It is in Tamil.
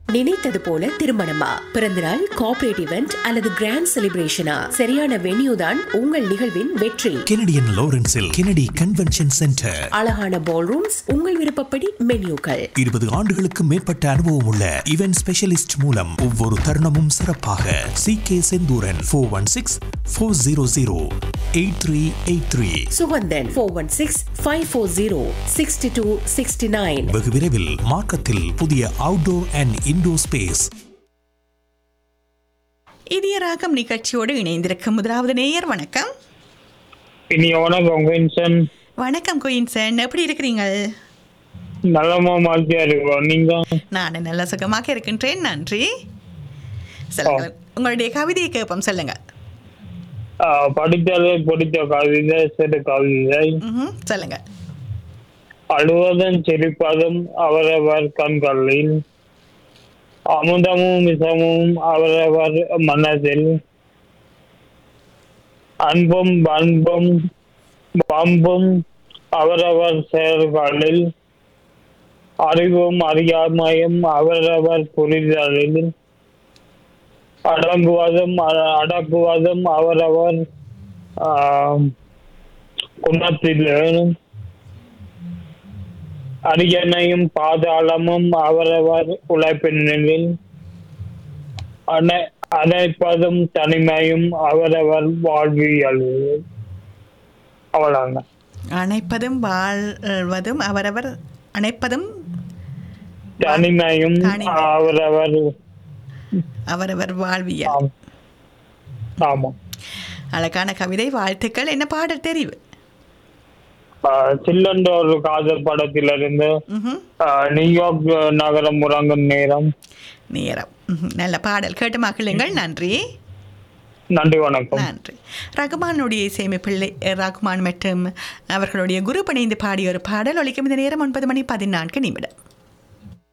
நினைத்தது போல திருமணமா பிறந்தநாள் கார்ப்பரேட் இவெண்ட் அல்லது கிராண்ட் செலிப்ரேஷனா சரியான வென்யூ தான் உங்கள் நிகழ்வின் வெற்றி கெனடியன் லாரன்ஸில் கெனடி கன்வென்ஷன் சென்டர் அழகான பால் ரூம்ஸ் உங்கள் விருப்பப்படி மென்யூக்கள் இருபது ஆண்டுகளுக்கு மேற்பட்ட அனுபவம் உள்ள இவென்ட் ஸ்பெஷலிஸ்ட் மூலம் ஒவ்வொரு தருணமும் சிறப்பாக C K Senthuran four one six four zero zero eight three eight three Sugandhan four one six five four zero sixty two sixty nine வெகு விரைவில் மார்க்கத்தில் புதிய அவுட்டோர் அண்ட் இன்டோர் ஸ்பேஸ் இதய ராகம் நிகழ்ச்சியோடு இணைந்திருக்கும் முதலாவது நேயர் வணக்கம் இனி வணக்கம் வின்சன் வணக்கம் குயின்சன் எப்படி இருக்கிறீங்க நலமா மாதிரியா இருக்கோம் நீங்க நான் நல்ல சுகமாக இருக்கின்றேன் நன்றி சொல்லுங்க உங்களுடைய கவிதையை கேட்போம் சொல்லுங்க ஆஹ், படித்தாலே பிடித்த கவிதை சிறு கவிதை ம்ஹும், சொல்லுங்க அழுவதும் சிரிப்பதும் அவரவர் கண்களில் அமுதமும் விஷமும் அவரவர் மனதில் அன்பும் பண்பும் பம்பும் அவரவர் செயல்களில் அறிவும் அறியாமையும் அவரவர் புரிதலில் அடங்குவதும் அ- அடக்குவதும் அவரவர் ஆஹ், குணத்தில் அரியணையும் பாதாளமும் அவரவர் உழைப்பினில் அனை அணைப்பதும் தனிமையும் அவரவர் வாழ்வியலில் அவ்வளோங்க அணைப்பதும் வாழ்வதும் அவரவர் அணைப்பதும் தனிமையும் தனிமை. அவரவர் அவரவர் வாழ்வியல் ஆம். ஆமாம் அழகான கவிதை வாழ்த்துக்கள் என்ன பாடல் தெரிவு ஆஹ் சில்லன்ற ஒரு காதல் படத்திலிருந்து ம்ஹும், ஆஹ் நியூயார்க் நகரம் உறங்கும் நேரம் நேரம் ம்ஹும், நல்ல பாடல் கேட்டு மகிழுங்கள் நன்றி நன்றி வணக்கம் நன்றி ரகுமானுடைய இசையமைப்பிள்ளை ரகுமான் மற்றும் அவர்களுடைய குரு இணைந்து பாடிய ஒரு பாடல் ஒலிக்கும் இந்த நேரம் ஒன்பது மணி பதினான்கு நிமிடம்